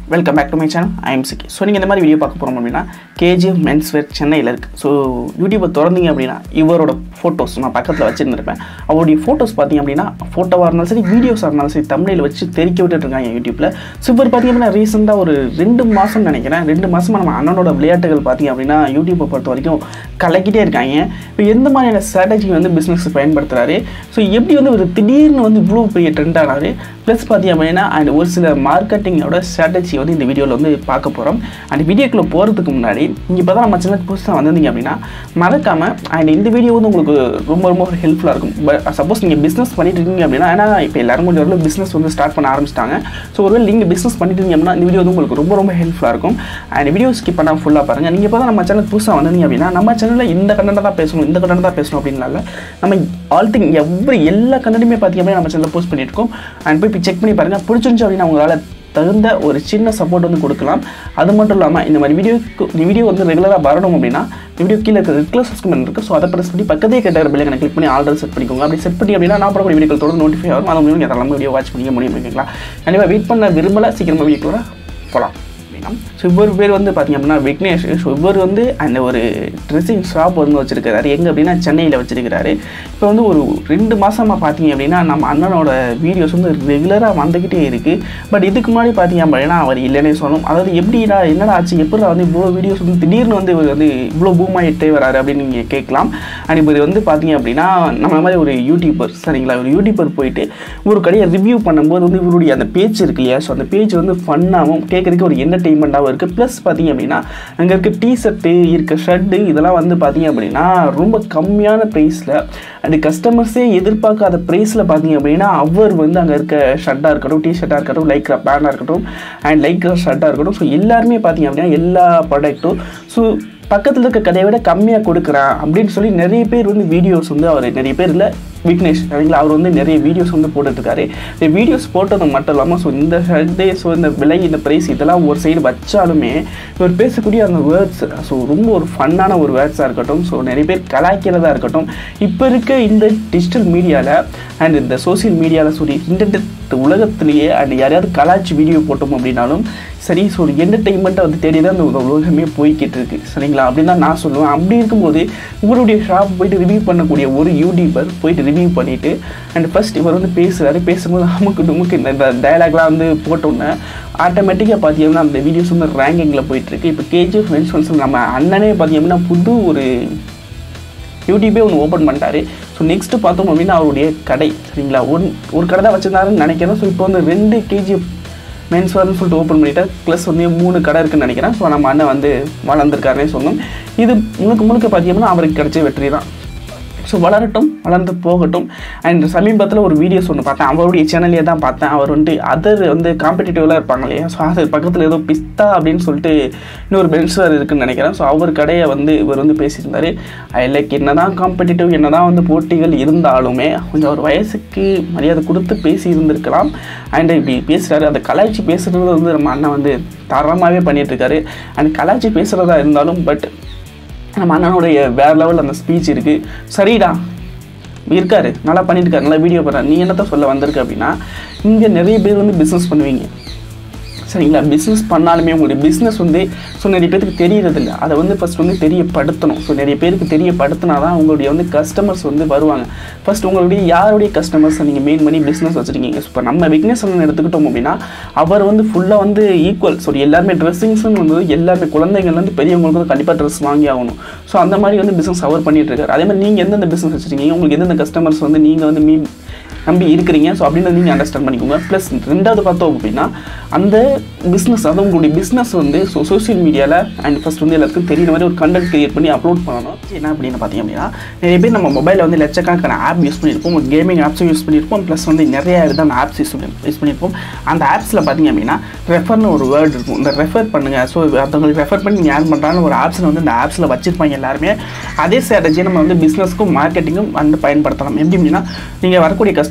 welcome back to my channel I'm Chikki so நீங்கள் இந்த மாதிரி வீடியோ பார்க்க போகிறோம் அப்படின்னா கேஜிஎஃப் மென்ஸ் வேர் சென்னையில் இருக்குது ஸோ யூடியூப்பை திறந்தீங்க அப்படின்னா இவரோட ஃபோட்டோஸ் நான் பக்கத்தில் வச்சுருந்துருப்பேன் அவருடைய ஃபோட்டோஸ் பார்த்தீங்க அப்படின்னா ஃபோட்டோவாக இருந்தாலும் சரி வீடியோஸாக இருந்தாலும் சரி தமிழில் வச்சு தெரிக்க விட்டுட்டு இருக்காங்க யூடியூப்பில் ஸோ இவர் பார்த்தீங்க அப்படின்னா ரீசெண்டாக ஒரு ரெண்டு மாதம் நினைக்கிறேன் ரெண்டு மாதமாக நம்ம அண்ணனோட விளையாட்டுகள் பார்த்தீங்க அப்படின்னா யூடியூப்பை பொறுத்த வரைக்கும் கலக்கிட்டே இருக்காங்க இப்போ எந்த மாதிரியான ஸ்ட்ராட்டஜி வந்து பிஸ்னஸ் பயன்படுத்துகிறாரு ஸோ எப்படி வந்து ஒரு திடீர்னு வந்து இவ்வளோ பெரிய ட்ரெண்ட் ஆனாரு ப்ளஸ் பார்த்தீங்க அப்படின்னா அண்ட் ஒரு சில மார்க்கெட்டிங்கோட ஸ்ட்ராட்டஜி வந்து இந்த வீடியோவில் வந்து பார்க்க போகிறோம் அண்ட் வீடியோக்குள்ளே போகிறதுக்கு முன்னாடி நீங்கள் இப்போ தான் நம்ம சேனலுக்கு புதுசாக வந்திருந்தீங்க அப்படின்னா மறக்காமல் அண்ட் இந்த வீடியோ வந்து உங்களுக்கு ரொம்ப ரொம்ப ஹெல்ப்ஃபுல்லாக இருக்கும் பட் சப்போஸ் நீங்கள் பிஸ்னஸ் பண்ணிட்டு இருக்கீங்க அப்படின்னா ஏன்னா இப்போ எல்லாரும் கொஞ்சம் ஓரளவு பிஸ்னஸ் வந்து ஸ்டார்ட் பண்ண ஆரம்பிச்சிட்டாங்க ஸோ ஒருவேளை நீங்கள் பிஸ்னஸ் பண்ணிட்டு இருக்கீங்க அப்படின்னா இந்த வீடியோ வந்து உங்களுக்கு ரொம்ப ரொம்ப ஹெல்ப்ஃபுல்லாக இருக்கும் அண்ட் வீடியோ ஸ்கிப் பண்ணால் ஃபுல்லாக பாருங்கள் நீங்கள் இப்போ தான் நம்ம சேனல் புதுசாக வந்திருந்தீங்க அப்படின்னா நம்ம சேனலில் இந்த கண்டென்ட் தான் பேசணும் இந்த கண்டென்ட் தான் பேசணும் அப்படின்னால நம்ம ஆல் திங் எவ்ரி எல்லா கண்டென்ட்டுமே பார்த்தீங்க அப்படின்னா நம்ம சேனலில் போஸ்ட் பண்ணியிருக்கோம் அண்ட் போய் செக் பண்ணி பாருங்கள் பிடிச்சிருந்துச்சு அப்படின்னா உங்களால் தகுந்த ஒரு சின்ன சப்போர்ட் வந்து கொடுக்கலாம் அது மட்டும் இல்லாமல் இந்த மாதிரி வீடியோக்கு இந்த வீடியோ வந்து ரெகுலராக வரணும் அப்படின்னா வீடியோ கீழே இருக்கிற ரெகுலர் சப்ஸ்கிரைப் இருக்குது ஸோ அதை ப்ரெஸ் பண்ணி பக்கத்தே கேட்ட பிள்ளைங்க கிளிக் பண்ணி ஆல்ரெடி செட் பண்ணிக்கோங்க அப்படி செட் பண்ணி அப்படின்னா நான் போடக்கூடிய வீடியோக்கள் தொடர்ந்து நோட்டிஃபை ஆகும் அது மூலியம் எதெல்லாம் வீடியோ வாட்ச் பண்ணிக்க முடியும் ஓகேங்களா கண்டிப்பாக வெயிட் பண்ண விரும்பல சீக்கிரமாக வீடியோக்குள்ள போகலாம் அப்படின்னா ஸோ இவர் பேர் வந்து பார்த்தீங்க அப்படின்னா விக்னேஷ் ஸோ இவர் வந்து அந்த ஒரு ட்ரெஸ்ஸிங் ஷாப் வந்து வச்சிருக்கிறாரு எங்கே அப்படின்னா சென்னையில் வச்சிருக்கிறாரு இப்போ வந்து ஒரு ரெண்டு மாதமாக பார்த்தீங்க அப்படின்னா நம்ம அண்ணனோட வீடியோஸ் வந்து ரெகுலராக வந்துக்கிட்டே இருக்குது பட் இதுக்கு முன்னாடி பார்த்தீங்க அப்படின்னா அவர் இல்லைன்னே சொல்லணும் அதாவது எப்படிடா என்னடா ஆச்சு எப்படிடா வந்து இவ்வளோ வீடியோஸ் வந்து திடீர்னு வந்து இவர் வந்து இவ்வளோ பூம் ஆகிட்டே வராரு அப்படின்னு நீங்கள் கேட்கலாம் அண்ட் இவர் வந்து பார்த்தீங்க அப்படின்னா நம்ம மாதிரி ஒரு யூடியூபர் சரிங்களா ஒரு யூடியூபர் போயிட்டு ஒரு கடையை ரிவ்யூ பண்ணும்போது வந்து இவருடைய அந்த பேஜ் இருக்கு இல்லையா ஸோ அந்த பேஜ் வந்து ஃபன்னாகவும் கேட்குறதுக்கு ஒரு என்டர்டெயின்மெண்ட்டாகவும் இருக்குது ப்ளஸ் பார்த்தீங்க அப்படின்னா அங்கே இருக்க டிஷர்ட்டு இருக்க ஷர்ட்டு இதெல்லாம் வந்து பார்த்தீங்க அப்படின்னா ரொம்ப கம்மியான ப்ரைஸில் அண்ட் கஸ்டமர்ஸே எதிர்பார்க்காத ப்ரைஸில் பார்த்தீங்க அப்படின்னா அவர் வந்து அங்கே இருக்க ஷர்ட்டாக இருக்கட்டும் டிஷர்ட்டாக இருக்கட்டும் லைக்ரா பேண்டாக இருக்கட்டும் அண்ட் லைக்ரா ஷர்ட்டாக இருக்கட்டும் ஸோ எல்லாருமே பார்த்தீங்க அப்படின்னா எல்லா ப்ராடக்ட்டும் ஸோ பக்கத்தில் இருக்க கடையை விட கம்மியாக கொடுக்குறான் அப்படின்னு சொல்லி நிறைய பேர் வந்து வீடியோஸ் வந்து அவர் நிறைய பேர் இல்லை விக்னேஷ் சரிங்களா அவர் வந்து நிறைய வீடியோஸ் வந்து போட்டுட்ருக்காரு இந்த வீடியோஸ் போட்டது மட்டும் இல்லாமல் ஸோ இந்த ஷர்ட்டே ஸோ இந்த விலை இந்த ப்ரைஸ் இதெல்லாம் ஒரு சைடு வச்சாலுமே இவர் பேசக்கூடிய அந்த வேர்ட்ஸ் ஸோ ரொம்ப ஒரு ஃபன்னான ஒரு வேர்ட்ஸாக இருக்கட்டும் ஸோ நிறைய பேர் கலாய்க்கிறதா இருக்கட்டும் இப்போ இருக்க இந்த டிஜிட்டல் மீடியாவில் அண்ட் இந்த சோசியல் மீடியாவில் சொல்லி இன்டர்நெட் உலகத்திலேயே அண்ட் யாரையாவது கலாய்ச்சி வீடியோ போட்டோம் அப்படின்னாலும் சரி ஸோ ஒரு என்டர்டெயின்மெண்ட்டை வந்து தேடி தான் இந்த உலகமே போய்கிட்டு இருக்கு சரிங்களா அப்படின்னு தான் நான் சொல்லுவேன் அப்படி இருக்கும்போது இவருடைய ஷாப் போயிட்டு ரிவ்யூ பண்ணக்கூடிய ஒரு யூடியூபர் போயிட்டு ரிவ்யூ பண்ணிவிட்டு அண்ட் ஃபஸ்ட் இவர் வந்து பேசுகிறாரு பேசும்போது அமுக்கு டுமுக்கு இந்த டயலாக்லாம் வந்து போட்டோன்னே ஆட்டோமேட்டிக்காக பார்த்தீங்கன்னா அந்த வீடியோஸ் வந்து ரேங்கிங்கில் போயிட்டுருக்கு இப்போ கேஜிஎஃப் ஃப்ரெண்ட்ஸ் நம்ம அண்ணனே பார்த்தீங்கன்னா புது ஒரு யூடியூபே ஒன்று ஓப்பன் பண்ணிட்டாரு ஸோ நெக்ஸ்ட்டு பார்த்தோம் அப்படின்னா அவருடைய கடை சரிங்களா ஒன் ஒரு கடை தான் வச்சுருந்தாருன்னு நினைக்கிறேன் ஸோ இப்போ வந்து ரெண்டு கேஜி மென்ஸ் வேர்னு சொல்லிட்டு ஓப்பன் பண்ணிட்டார் ப்ளஸ் வந்து மூணு கடை இருக்குன்னு நினைக்கிறேன் ஸோ நம்ம அண்ணன் வந்து வளர்ந்துருக்காருனே சொல்லணும் இது முழுக்க முழுக்க பார்த்தீங்கன்னா அவருக்கு கிடைச்ச வெற்றி தான் ஸோ வளரட்டும் வளர்ந்து போகட்டும் அண்ட் சமீபத்தில் ஒரு வீடியோஸ் ஒன்று பார்த்தேன் அவருடைய சேனல்லே தான் பார்த்தேன் அவர் வந்துட்டு அதர் வந்து காம்படிட்டிவ்லாம் இருப்பாங்க இல்லையா ஸோ அது பக்கத்தில் ஏதோ பிஸ்தா அப்படின்னு சொல்லிட்டு இன்னொரு பென்சர் இருக்குன்னு நினைக்கிறேன் ஸோ அவர் கடையை வந்து இவர் வந்து பேசியிருந்தார் லைக் என்ன தான் காம்படிட்டிவ் என்ன தான் வந்து போட்டிகள் இருந்தாலுமே கொஞ்சம் ஒரு வயசுக்கு மரியாதை கொடுத்து பேசி இருந்திருக்கலாம் அண்ட் இப்படி பேசுகிறாரு அந்த கலாய்ச்சி பேசுகிறது வந்து நம்ம அண்ணன் வந்து தரமாகவே பண்ணிகிட்ருக்காரு அண்ட் கலாய்ச்சி பேசுகிறதா இருந்தாலும் பட் நம்ம அண்ணனுடைய வேறு லெவலில் அந்த ஸ்பீச் இருக்குது சரிடா இருக்காரு நல்லா பண்ணிட்டு இருக்காரு நல்லா வீடியோ போடுறாரு நீ என்னத்த சொல்ல வந்திருக்க அப்படின்னா இங்கே நிறைய பேர் வந்து பிஸ்னஸ் பண்ணுவீங்க சரிங்களா பிஸ்னஸ் பண்ணாலுமே உங்களுடைய பிஸ்னஸ் வந்து ஸோ நிறைய பேருக்கு தெரியறதில்ல அதை வந்து ஃபஸ்ட் வந்து தெரியப்படுத்தணும் ஸோ நிறைய பேருக்கு தெரியப்படுத்தினா தான் உங்களுடைய வந்து கஸ்டமர்ஸ் வந்து வருவாங்க ஃபஸ்ட் உங்களுடைய யாருடைய கஸ்டமர்ஸை நீங்கள் மெயின் பண்ணி பிஸ்னஸ் வச்சுருக்கீங்க இப்போ நம்ம பிக்னஸ் எடுத்துக்கிட்டோம் அப்படின்னா அவர் வந்து ஃபுல்லாக வந்து ஈக்குவல் ஸோ எல்லாருமே ட்ரெஸ்ஸிங்ஸ்னு வந்து எல்லாருமே குழந்தைங்கள்லேருந்து பெரியவங்களுக்கு வந்து கண்டிப்பாக ட்ரெஸ் வாங்கி ஆகணும் ஸோ அந்த மாதிரி வந்து பிஸ்னஸ் அவர் பண்ணிட்டு இருக்காரு அதே மாதிரி நீங்கள் எந்தெந்த பிஸ்னஸ் வச்சுருக்கீங்க உங்களுக்கு எந்தெந்த கஸ்டமர்ஸ் வந்து நீங்கள் வந்து மீ நம்பி இருக்கிறீங்க ஸோ அப்படின்னு நீங்கள் அண்டர்ஸ்டாண்ட் பண்ணிக்கோங்க ப்ளஸ் ரெண்டாவது பார்த்தோம் அப்படின்னா அந்த பிஸ்னஸ் அதாவது உங்களுடைய பிஸ்னஸ் வந்து ஸோ சோஷியல் மீடியாவில் அண்ட் ஃபஸ்ட் வந்து எல்லாத்துக்கும் தெரியுற மாதிரி ஒரு கண்டென்ட் கிரியேட் பண்ணி அப்லோட் பண்ணணும் என்ன அப்படின்னு பார்த்தீங்க அப்படின்னா நிறைய பேர் நம்ம மொபைலில் வந்து லட்சக்கணக்கான ஆப் யூஸ் பண்ணியிருப்போம் ஒரு கேமிங் ஆப்ஸும் யூஸ் பண்ணியிருப்போம் ப்ளஸ் வந்து நிறைய விதமான ஆப்ஸ் யூஸ் பண்ணி யூஸ் பண்ணியிருப்போம் அந்த ஆப்ஸில் பார்த்தீங்க அப்படின்னா ரெஃபர்னு ஒரு வேர்டு இருக்கும் இந்த ரெஃபர் பண்ணுங்கள் ஸோ மற்றவங்களுக்கு ரெஃபர் பண்ணி நீங்கள் யார் பண்ணுறான்னு ஒரு ஆப்ஸில் வந்து இந்த ஆப்ஸில் வச்சிருப்பாங்க எல்லாருமே அதே ஸ்ட்ராட்டஜியை நம்ம வந்து பிஸ்னஸ்க்கும் மார்க்கெட்டிங்கும் வந்து பயன்படுத்தலாம் எப்படி அப்படின்னா நீங்கள் வரக்கூடிய கஸ்டமர்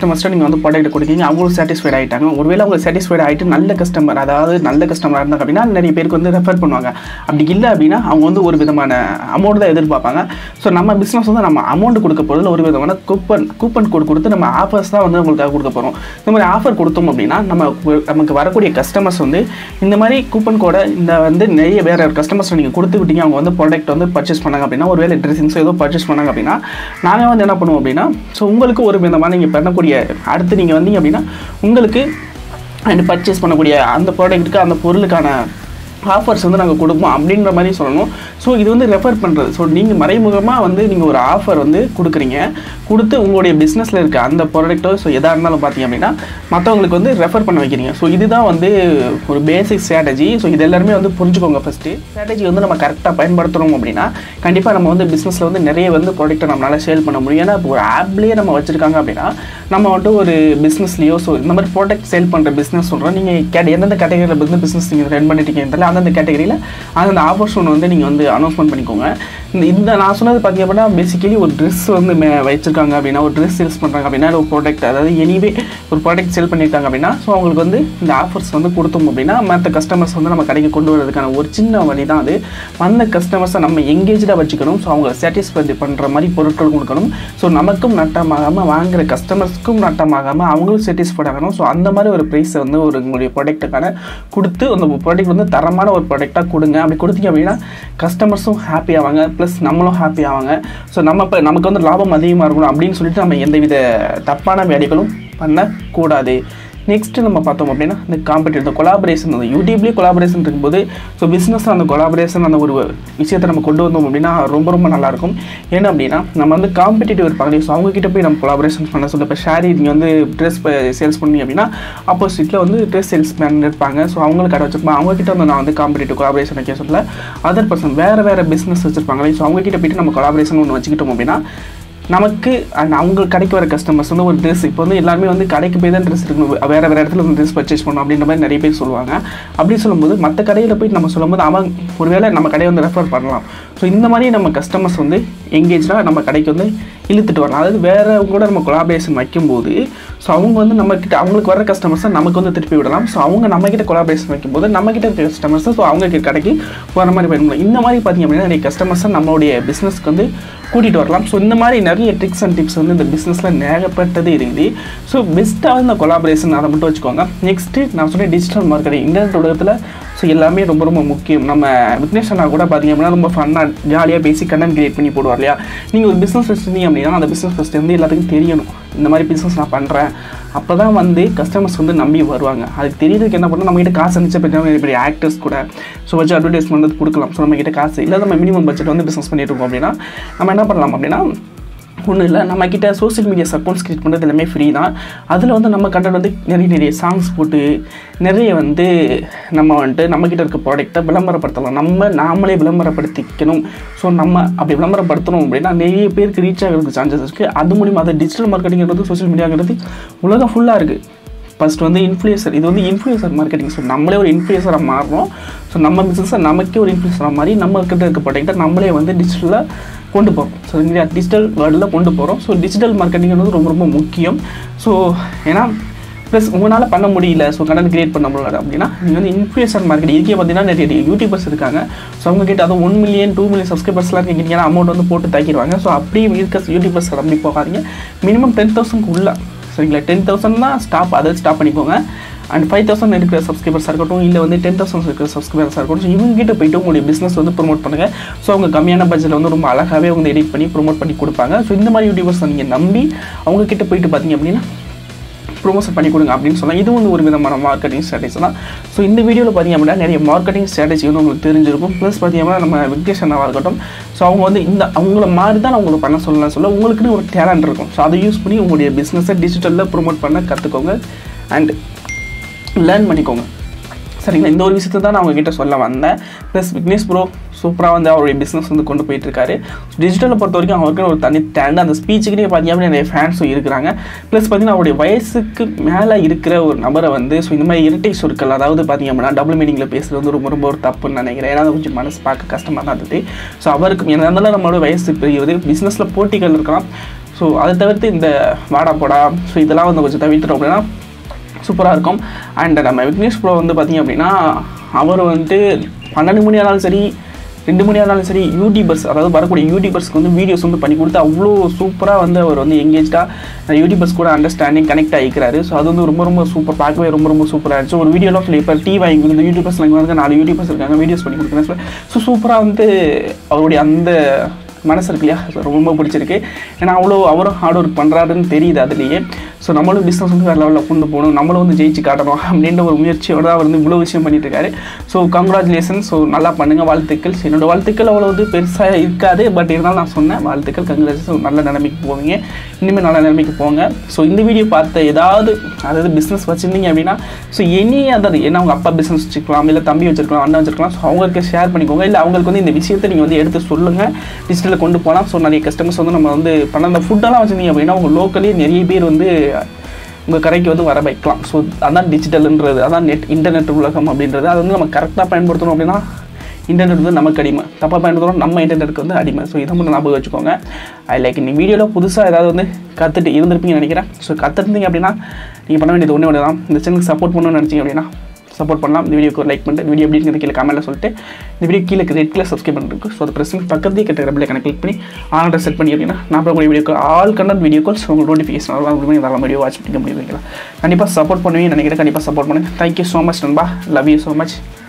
கஸ்டமர்ஸ்ட்டு நீங்கள் வந்து ப்ராடக்ட் கொடுக்கீங்க அவங்களும் சாட்டிஸ்ஃபைட் ஆகிட்டாங்க ஒருவேளை அவங்க சாட்டிஸ்ஃபைட் ஆகிட்டு நல்ல கஸ்டமர் அதாவது நல்ல கஸ்டமராக இருந்தாங்க அப்படின்னா நிறைய பேருக்கு வந்து ரெஃபர் பண்ணுவாங்க அப்படி இல்லை அப்படின்னா அவங்க வந்து ஒரு விதமான அமௌண்ட் தான் எதிர்பார்ப்பாங்க ஸோ நம்ம பிஸ்னஸ் வந்து நம்ம அமௌண்ட் கொடுக்க போகிறதுல ஒரு விதமான கூப்பன் கூப்பன் கோட் கொடுத்து நம்ம ஆஃபர்ஸ் தான் வந்து உங்களுக்காக கொடுக்க போகிறோம் இந்த மாதிரி ஆஃபர் கொடுத்தோம் அப்படின்னா நம்ம நமக்கு வரக்கூடிய கஸ்டமர்ஸ் வந்து இந்த மாதிரி கூப்பன் கோடை இந்த வந்து நிறைய வேறு கஸ்டமர்ஸ் நீங்கள் கொடுத்து விட்டீங்க அவங்க வந்து ப்ராடக்ட் வந்து பர்ச்சேஸ் பண்ணாங்க அப்படின்னா ஒரு வேலை ட்ரெஸ்ஸிங்ஸோ ஏதோ பர்ச்சேஸ் பண்ணாங்க அப்படின்னா நாங்கள் வந்து என்ன பண்ணுவோம் அப்படின்னா ஸோ உங்களுக்கு ஒரு விதமான நீங்கள் பண்ணக்கூடிய அடுத்து நீங்கள் வந்தீங்க அப்படின்னா உங்களுக்கு அண்ட் பர்ச்சேஸ் பண்ணக்கூடிய அந்த ப்ராடக்ட்டுக்கு அந்த பொருளுக்கான ஆஃபர்ஸ் வந்து நாங்கள் கொடுப்போம் அப்படின்ற மாதிரி சொல்லணும் ஸோ இது வந்து ரெஃபர் பண்ணுறது ஸோ நீங்கள் மறைமுகமாக வந்து நீங்கள் ஒரு ஆஃபர் வந்து கொடுக்குறீங்க கொடுத்து உங்களுடைய பிஸ்னஸில் இருக்க அந்த ப்ராடக்ட்டோ ஸோ எதாக இருந்தாலும் பார்த்தீங்க அப்படின்னா மற்றவங்களுக்கு வந்து ரெஃபர் பண்ண வைக்கிறீங்க ஸோ இதுதான் வந்து ஒரு பேசிக் ஸ்ட்ராட்டஜி ஸோ இது எல்லாருமே வந்து புரிஞ்சுக்கோங்க ஃபஸ்ட்டு ஸ்ட்ராட்டஜி வந்து நம்ம கரெக்டாக பயன்படுத்துகிறோம் அப்படின்னா கண்டிப்பாக நம்ம வந்து பிஸ்னஸில் வந்து நிறைய வந்து ப்ராடக்ட்டை நம்மளால் சேல் பண்ண முடியும் ஏன்னா இப்போ ஒரு ஆப்லேயே நம்ம வச்சுருக்காங்க அப்படின்னா நம்ம வந்துட்டு ஒரு பிஸ்னஸ்லேயோ ஸோ இந்த மாதிரி ப்ராடக்ட் சேல் பண்ணுற பிஸ்னஸ் சொல்கிறோம் நீங்கள் கே எந்தெந்த கேட்டகரியில் வந்து பிஸ்னஸ் நீங்கள் ரன் பண்ணிட்டீங்க அந்தந்த கேட்டகரியில் அந்தந்த ஆஃபர்ஸ் ஒன்று வந்து நீங்கள் வந்து அனௌன்ஸ்மெண்ட் பண்ணிக்கோங்க இந்த இந்த நான் சொன்னது பார்த்தீங்க அப்படின்னா பேசிக்கலி ஒரு ட்ரெஸ் வந்து மே வச்சிருக்காங்க அப்படின்னா ஒரு ட்ரெஸ் சேல்ஸ் பண்ணுறாங்க அப்படின்னா ஒரு ப்ராடக்ட் அதாவது எனிவே ஒரு ப்ராடக்ட் சேல் பண்ணியிருக்காங்க அப்படின்னா ஸோ அவங்களுக்கு வந்து இந்த ஆஃபர்ஸ் வந்து கொடுத்தோம் அப்படின்னா மற்ற கஸ்டமர்ஸ் வந்து நம்ம கடைக்கு கொண்டு வரதுக்கான ஒரு சின்ன வழி தான் அது அந்த கஸ்டமர்ஸை நம்ம எங்கேஜாக வச்சுக்கணும் ஸோ அவங்களை சாட்டிஸ்ஃபை பண்ணுற மாதிரி பொருட்கள் கொடுக்கணும் ஸோ நமக்கும் நட்டமாகாமல் வாங்குற கஸ்டமர்ஸ்க்கும் நட்டமாகாமல் அவங்களும் சாட்டிஸ்ஃபைட் ஆகணும் ஸோ அந்த மாதிரி ஒரு ப்ரைஸை வந்து ஒரு உங்களுடைய ப்ராடக்ட்டுக்கான கொடுத்து அந்த ப்ராடக்ட் வந்து தரமான ஒரு ப்ராடக்டாக கொடுங்க அப்படி கொடுத்தீங்க அப்படின்னா கஸ்டமர்ஸும் ஹாப்பி ஆவாங்க ப்ளஸ் நம்மளும் ஹாப்பி ஆவாங்க ஸோ நம்ம இப்போ நமக்கு வந்து லாபம் அதிகமாக இருக்கணும் அப்படின்னு சொல்லிட்டு நம்ம எந்தவித தப்பான வேலைகளும் பண்ணக்கூடாது நெக்ஸ்ட்டு நம்ம பார்த்தோம் அப்படின்னா இந்த காம்படிட்டிவ் இந்த கொலாபரேஷன் அந்த யூடியூப்லேயே கொலாபரேஷன் இருக்கும்போது ஸோ பிஸ்னஸ் அந்த கொலாபரேஷன் அந்த ஒரு விஷயத்தை நம்ம கொண்டு வந்தோம் அப்படின்னா ரொம்ப ரொம்ப நல்லாயிருக்கும் ஏன்னா அப்படின்னா நம்ம வந்து காம்படிட்டிவ் இருப்பாங்க ஸோ அவங்ககிட்ட போய் நம்ம கொலாபரேஷன் பண்ண சொல்ல இப்போ ஷேரி நீங்கள் வந்து ட்ரெஸ் சேல்ஸ் பண்ணீங்க அப்படின்னா ஆப்போசிட்டில் வந்து ட்ரெஸ் சேல்ஸ் மேன் இருப்பாங்க ஸோ அவங்களுக்கு கடை வச்சிருப்பாங்க அவங்ககிட்ட வந்து நான் வந்து காம்படிட்டிவ் கொலாபரேஷன் வைக்க சொல்ல அதர் பர்சன் வேறு வேறு பிஸ்னஸ் வச்சிருப்பாங்க ஸோ அவங்ககிட்ட போயிட்டு நம்ம கொலாபரேஷன் ஒன்று வச்சுக்கிட்டோம் அப்படின்னா நமக்கு அண்ட் அவங்க கடைக்கு வர கஸ்டமர்ஸ் வந்து ஒரு ட்ரெஸ் இப்போ வந்து எல்லாருமே வந்து கடைக்கு போய் தான் ட்ரெஸ் இருக்கணும் வேறு வேறு இடத்துல வந்து ட்ரெஸ் பர்ச்சேஸ் பண்ணணும் அப்படின்ற மாதிரி நிறைய பேர் சொல்லுவாங்க அப்படி சொல்லும்போது மற்ற கடையில் போய் நம்ம சொல்லும்போது அவன் ஒருவேளை நம்ம கடையை வந்து ரெஃபர் பண்ணலாம் ஸோ இந்த மாதிரி நம்ம கஸ்டமர்ஸ் வந்து எங்கேஜாக நம்ம கடைக்கு வந்து இழுத்துட்டு வரலாம் அதாவது வேறு கூட நம்ம கொலாபரேஷன் வைக்கும்போது ஸோ அவங்க வந்து நம்மக்கிட்ட அவங்களுக்கு வர கஸ்டமர்ஸை நமக்கு வந்து திருப்பி விடலாம் ஸோ அவங்க நம்மக்கிட்ட கொலாபரேஷன் வைக்கும்போது நம்மக்கிட்ட இருக்க கஸ்டமர்ஸை ஸோ அவங்க கடைக்கு வர மாதிரி பயன்படும் இந்த மாதிரி பார்த்திங்க அப்படின்னா நிறைய கஸ்டமர்ஸை நம்மளுடைய பிஸ்னஸ்க்கு வந்து கூட்டிகிட்டு வரலாம் ஸோ இந்த மாதிரி நிறைய ட்ரிக்ஸ் அண்ட் டிப்ஸ் வந்து இந்த பிஸ்னஸில் நேகப்பட்டது இருக்குது ஸோ பெஸ்ட்டாக இந்த கொலாபரேஷன் அதை மட்டும் வச்சுக்கோங்க நெக்ஸ்ட்டு நான் சொன்னேன் டிஜிட்டல் மார்க்கெட்டிங் இன்டர்நெட் உலகத்தில் ஸோ எல்லாமே ரொம்ப ரொம்ப முக்கியம் நம்ம விக்னேஷ் அண்ணா கூட பார்த்தீங்க அப்படின்னா ரொம்ப ஃபன்னாக ஜாலியாக பேசி கண்டென்ட் கிரியேட் பண்ணி போடுவார் இல்லையா நீங்கள் ஒரு பிஸ்னஸ் வச்சுருந்தீங்க அப்படின்னா அந்த பிஸ்னஸ் ஃபஸ்ட்டு வந்து எல்லாத்துக்கும் தெரியணும் இந்த மாதிரி பிஸ்னஸ் நான் பண்ணுறேன் அப்போ தான் வந்து கஸ்டமர்ஸ் வந்து நம்பி வருவாங்க அதுக்கு தெரியறதுக்கு என்ன பண்ணணும் நம்மகிட்ட காசு இருந்துச்சு பெரிய பெரிய ஆக்டர்ஸ் கூட ஸோ வச்சு அட்வர்டைஸ்மெண்ட் வந்து கொடுக்கலாம் ஸோ நம்மகிட்ட காசு இல்லை நம்ம மினிமம் பட்ஜெட் வந்து பிஸ்னஸ் பண்ணிட்டு இருக்கோம் அப்படின்னா நம்ம என்ன பண்ணலாம் அப்படின்னா ஒன்றும் இல்லை நம்மக்கிட்ட சோஷியல் மீடியாஸ் அக்கௌண்ட்ஸ் கிரியேட் பண்ணுறது எல்லாமே ஃப்ரீ தான் அதில் வந்து நம்ம கண்டென்ட் வந்து நிறைய நிறைய சாங்ஸ் போட்டு நிறைய வந்து நம்ம வந்துட்டு நம்மக்கிட்ட இருக்க ப்ராடக்ட்டை விளம்பரப்படுத்தலாம் நம்ம நாமளே விளம்பரப்படுத்திக்கணும் ஸோ நம்ம அப்படி விளம்பரப்படுத்தணும் அப்படின்னா நிறைய பேருக்கு ரீச் ஆகிறதுக்கு சான்சஸ் இருக்குது அது மூலிமா அது டிஜிட்டல் மார்க்கெட்டிங்கிறது சோஷியல் மீடியாங்கிறது உலகம் ஃபுல்லாக இருக்குது ஃபஸ்ட் வந்து இன்ஃப்ளூயன்சர் இது வந்து இன்ஃப்ளூயன்சர் மார்க்கெட்டிங் ஸோ நம்மளே ஒரு இன்ஃப்ளூயன்சராக மாறுறோம் ஸோ நம்ம பிஸ்னஸை நமக்கே ஒரு இன்ஃப்ளூயன்சராக மாறி நம்ம கிட்ட இருக்க ப்ராடக்ட்டை நம்மளே வந்து டிஜிட்டலாக கொண்டு போகிறோம் ஸோ இந்தியா டிஜிட்டல் வேர்ல்டில் கொண்டு போகிறோம் ஸோ டிஜிட்டல் மார்க்கெட்டிங்கிறது ரொம்ப ரொம்ப முக்கியம் ஸோ ஏன்னா ப்ளஸ் உங்களால் பண்ண முடியல ஸோ கண்டென்ட் கிரியேட் பண்ண முடியல அப்படின்னா நீங்கள் வந்து இன்ஃப்ளூயன்சர் மார்க்கெட் இதுக்கே பார்த்தீங்கன்னா நிறைய யூடியூபர்ஸ் இருக்காங்க ஸோ அவங்க கிட்ட அதுவும் ஒன் மில்லியன் டூ மில்லியன் சப்ஸ்கிரைபர்ஸ்லாம் இருக்கீங்கன்னா அமௌண்ட் வந்து போட்டு தாக்கிடுவாங்க ஸோ அப்படியே இருக்க யூடியூபர்ஸ் நம்பி போகாதீங்க மினிமம் டென் தௌசண்ட்க்கு உள்ள சரிங்களா டென் தௌசண்ட் தான் ஸ்டாப் அதை ஸ்டாப் பண்ணிக்கோங்க அண்ட் ஃபைவ் தௌசண்ட் இருக்கிற சப்ஸ்கிரைபர்ஸாக இருக்கட்டும் இல்லை வந்து டென் தௌசண்ட் இருக்கிற சப்ஸ்கிரைபர்ஸாக இருக்கட்டும் ஸோ இவங்க கிட்ட போயிட்டு உங்களுடைய பிஸ்னஸ் வந்து ப்ரொமோட் பண்ணுங்கள் ஸோ அவங்க கம்மியான பட்ஜெட்டில் வந்து ரொம்ப அழகாகவே வந்து எடிட் பண்ணி ப்ரொமோட் பண்ணி கொடுப்பாங்க ஸோ இந்த மாதிரி யூடியூபர்ஸ் நீங்கள் நம்பி அவங்க கிட்ட போயிட்டு பார்த்தீங்க அப்படின்னா ப்ரொமோஷன் பண்ணி கொடுங்க அப்படின்னு சொல்லலாம் இது வந்து ஒரு விதமான மார்க்கெட்டிங் ஸ்ட்ராட்டஜி தான் ஸோ இந்த வீடியோவில் பார்த்தீங்க அப்படின்னா நிறைய மார்க்கெட்டிங் ஸ்ட்ராட்டஜி வந்து உங்களுக்கு தெரிஞ்சிருக்கும் ப்ளஸ் பார்த்தீங்கன்னா நம்ம வெங்கடேஷ் அண்ணாவாக இருக்கட்டும் ஸோ அவங்க வந்து இந்த அவங்கள மாதிரி தான் அவங்களை பண்ண சொல்லலாம் சொல்ல உங்களுக்குன்னு ஒரு டேலண்ட் இருக்கும் ஸோ அதை யூஸ் பண்ணி உங்களுடைய பிஸ்னஸை டிஜிட்டலில் ப்ரொமோட் பண்ண கற்றுக்கோங்க அண்ட் லேர்ன் பண்ணிக்கோங்க சரிங்களா இந்த ஒரு விஷயத்தை தான் நான் உங்ககிட்ட சொல்ல வந்தேன் ப்ளஸ் விக்னேஷ் ப்ரோ சூப்பராக வந்து அவருடைய பிஸ்னஸ் வந்து கொண்டு போயிட்டு இருக்காரு டிஜிட்டலை பொறுத்த வரைக்கும் அவருக்கு ஒரு தனி டேலண்ட் அந்த ஸ்பீச்சுக்குனே பார்த்தீங்கன்னா நிறைய ஃபேன்ஸும் இருக்கிறாங்க ப்ளஸ் பார்த்தீங்கன்னா அவருடைய வயசுக்கு மேலே இருக்கிற ஒரு நபரை வந்து ஸோ இந்த மாதிரி இரட்டை சொற்கள் அதாவது பார்த்தீங்க அப்படின்னா டபுள் மீனிங்கில் பேசுகிறது வந்து ரொம்ப ரொம்ப ஒரு தப்புன்னு நினைக்கிறேன் ஏன்னா அது கொஞ்சம் மனசு பார்க்க கஷ்டமாக தான் இருந்தது ஸோ அவருக்கு என்ன இருந்தாலும் நம்மளோட வயசு பெரியது பிஸ்னஸில் போட்டிகள் இருக்கலாம் ஸோ அதை தவிர்த்து இந்த வாடா போடா ஸோ இதெல்லாம் வந்து கொஞ்சம் தவிர்த்துட்டோம் அப்படின்னா சூப்பராக இருக்கும் அண்ட் நம்ம விக்னேஷ் ப்ரோ வந்து பார்த்திங்க அப்படின்னா அவர் வந்துட்டு பன்னெண்டு மணி ஆனாலும் சரி ரெண்டு மணி ஆனாலும் சரி யூடியூபர்ஸ் அதாவது வரக்கூடிய யூடியூபர்ஸ்க்கு வந்து வீடியோஸ் வந்து பண்ணி கொடுத்து அவ்வளோ சூப்பராக வந்து அவர் வந்து எங்கேஜாக யூடியூபர்ஸ் கூட அண்டர்ஸ்டாண்டிங் கனெக்ட் ஆகிக்கிறாரு ஸோ அது வந்து ரொம்ப ரொம்ப சூப்பர் பார்க்கவே ரொம்ப ரொம்ப சூப்பராக இருந்துச்சு ஒரு வீடியோலாம் சொல்லி இப்போ டீ வாங்கி கொடுத்து யூடியூபர்ஸ் வந்து நாலு யூடியூபர்ஸ் இருக்காங்க வீடியோஸ் பண்ணி கொடுக்குறேன் ஸோ சூப்பராக வந்து அவருடைய அந்த மனசு இருக்கு இல்லையா அது ரொம்ப பிடிச்சிருக்கு ஏன்னா அவ்வளோ அவரும் ஹார்ட் ஒர்க் பண்ணுறாருன்னு தெரியுது அதுலேயே ஸோ நம்மளும் பிஸ்னஸ் வந்து வேறு லெவலில் கொண்டு போகணும் நம்மளும் வந்து ஜெயிச்சு காட்டணும் அப்படின்ற ஒரு முயற்சியோட தான் அவர் வந்து இவ்வளோ விஷயம் பண்ணிட்டு இருக்காரு ஸோ கங்க்ராச்சுலேஷன் ஸோ நல்லா பண்ணுங்கள் வாழ்த்துக்கள் So, என்னோட வாழ்த்துக்கள் அவ்வளோ வந்து பெருசாக இருக்காது பட் இருந்தாலும் நான் சொன்னேன் வாழ்த்துக்கள் கங்க்ராச்சுலேஷன் நல்ல நிலைமைக்கு போவீங்க இனிமேல் நல்ல நிலைமைக்கு போங்க ஸோ இந்த வீடியோ பார்த்த ஏதாவது அதாவது பிஸ்னஸ் வச்சுருந்தீங்க அப்படின்னா ஸோ எனி அதர் ஏன்னா அவங்க அப்பா பிஸ்னஸ் வச்சுக்கலாம் இல்லை தம்பி வச்சிருக்கலாம் அண்ணன் வச்சிருக்கலாம் ஸோ அவங்களுக்கு ஷேர் பண்ணிக்கோங்க இல்லை அவங்களுக்கு வந்து இந்த விஷயத்தை நீங்கள் வந்து எடுத்து சொல்லுங்கள் டிஜிட்டலில் கொண்டு போகலாம் ஸோ நிறைய கஸ்டமர்ஸ் வந்து நம்ம வந்து பண்ண அந்த ஃபுட்டெல்லாம் வச்சுருந்தீங்க அப்படின்னா உங்கள் லோக்கலே நிறைய பேர் வந்து உங்கள் கடைக்கு வந்து வர வைக்கலாம் ஸோ அதான் டிஜிட்டல்ன்றது அதான் நெட் இன்டர்நெட் உலகம் அப்படின்றது அது வந்து நம்ம கரெக்டாக பயன்படுத்தணும் அப்படின்னா இன்டர்நெட் வந்து நமக்கு அடிமை தப்பாக பயன்படுத்தணும் நம்ம இன்டர்நெட்டுக்கு வந்து அடிமை ஸோ இதை மட்டும் ஞாபகம் வச்சுக்கோங்க ஐ லைக் இந்த வீடியோவில் புதுசாக ஏதாவது வந்து கற்றுட்டு இருந்திருப்பீங்கன்னு நினைக்கிறேன் ஸோ கற்றுருந்தீங்க அப்படின்னா நீங்கள் பண்ண வேண்டியது ஒன்றே ஒன்று தான் இந்த சேனலுக்கு சப்போர்ட் பண்ணணும்னு நினச்சிங்க அப்படின்னா சப்போர்ட் பண்ணலாம் இந்த வீடியோக்கு லைக் பண்ணிட்டு வீடியோ எப்படி இருக்குது கீழே கமெண்ட்டில் சொல்லிட்டு இந்த வீடியோ கீழே ரெட் கலர் சப்ஸ்கிரைப் பண்ணிருக்கு ஸோ அது பிரச்சனை பக்கத்தையே கட்ட ரபில் கணக்கு கிளிக் பண்ணி ஆல்ரெடி செட் பண்ணி அப்படின்னா நான் போகக்கூடிய வீடியோக்கு ஆல் கண்டென்ட் வீடியோ கால்ஸ் உங்களுக்கு நோட்டிஃபிகேஷன் வரும் உங்களுக்கு இதெல்லாம் வீடியோ வாட்ச் பண்ணிக்க முடியும் கண்டிப்பாக சப்போர்ட் பண்ணுவீங்கன்னு நினைக்கிறேன் கண்டிப்பாக சப்போர்ட் பண்ணுங்கள் தேங்க்யூ ஸோ மச் நண்பா லவ் யூ ஸோ மச்